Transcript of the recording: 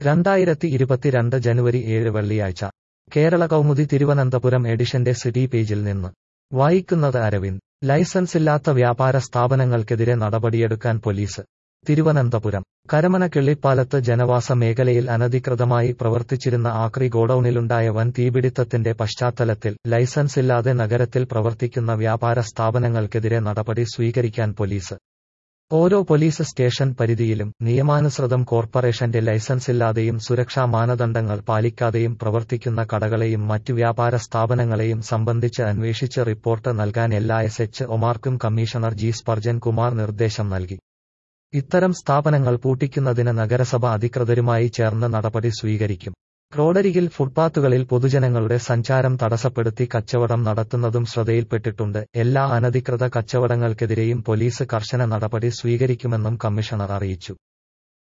രണ്ടായിരത്തി ഇരുപത്തിരണ്ട് ജനുവരി ഏഴ് വെള്ളിയാഴ്ച കേരള കൗമുദി തിരുവനന്തപുരം എഡിഷന്റെ സിറ്റി പേജിൽ നിന്ന് വായിക്കുന്നത് അരവിന്ദ് ലൈസൻസില്ലാത്ത വ്യാപാര സ്ഥാപനങ്ങൾക്കെതിരെ നടപടിയെടുക്കാൻ പോലീസ് തിരുവനന്തപുരം കരമന കിള്ളിപ്പാലത്ത് ജനവാസ മേഖലയിൽ അനധികൃതമായി പ്രവർത്തിച്ചിരുന്ന ആക്രി ഗോഡൌണിലുണ്ടായ വൻ തീപിടിത്തത്തിന്റെ പശ്ചാത്തലത്തിൽ ലൈസൻസില്ലാതെ നഗരത്തിൽ പ്രവർത്തിക്കുന്ന വ്യാപാര സ്ഥാപനങ്ങൾക്കെതിരെ നടപടി സ്വീകരിക്കാൻ പോലീസ് ഓരോ പോലീസ് സ്റ്റേഷൻ പരിധിയിലും നിയമാനുസൃതം കോർപ്പറേഷന്റെ ലൈസൻസില്ലാതെയും സുരക്ഷാ മാനദണ്ഡങ്ങൾ പാലിക്കാതെയും പ്രവർത്തിക്കുന്ന കടകളെയും മറ്റു വ്യാപാര സ്ഥാപനങ്ങളെയും സംബന്ധിച്ച് അന്വേഷിച്ച് റിപ്പോർട്ട് നൽകാൻ എല്ലാ എസ് എച്ച് ഒമാർക്കും കമ്മീഷണർ ജി സ്പർജൻ കുമാർ നിർദ്ദേശം നൽകി ഇത്തരം സ്ഥാപനങ്ങൾ പൂട്ടിക്കുന്നതിന് നഗരസഭ അധികൃതരുമായി ചേർന്ന് നടപടി സ്വീകരിക്കും റോഡരികിൽ ഫുട്പാത്തുകളിൽ പൊതുജനങ്ങളുടെ സഞ്ചാരം തടസ്സപ്പെടുത്തി കച്ചവടം നടത്തുന്നതും ശ്രദ്ധയിൽപ്പെട്ടിട്ടുണ്ട് എല്ലാ അനധികൃത കച്ചവടങ്ങൾക്കെതിരെയും പോലീസ് കർശന നടപടി സ്വീകരിക്കുമെന്നും കമ്മീഷണർ അറിയിച്ചു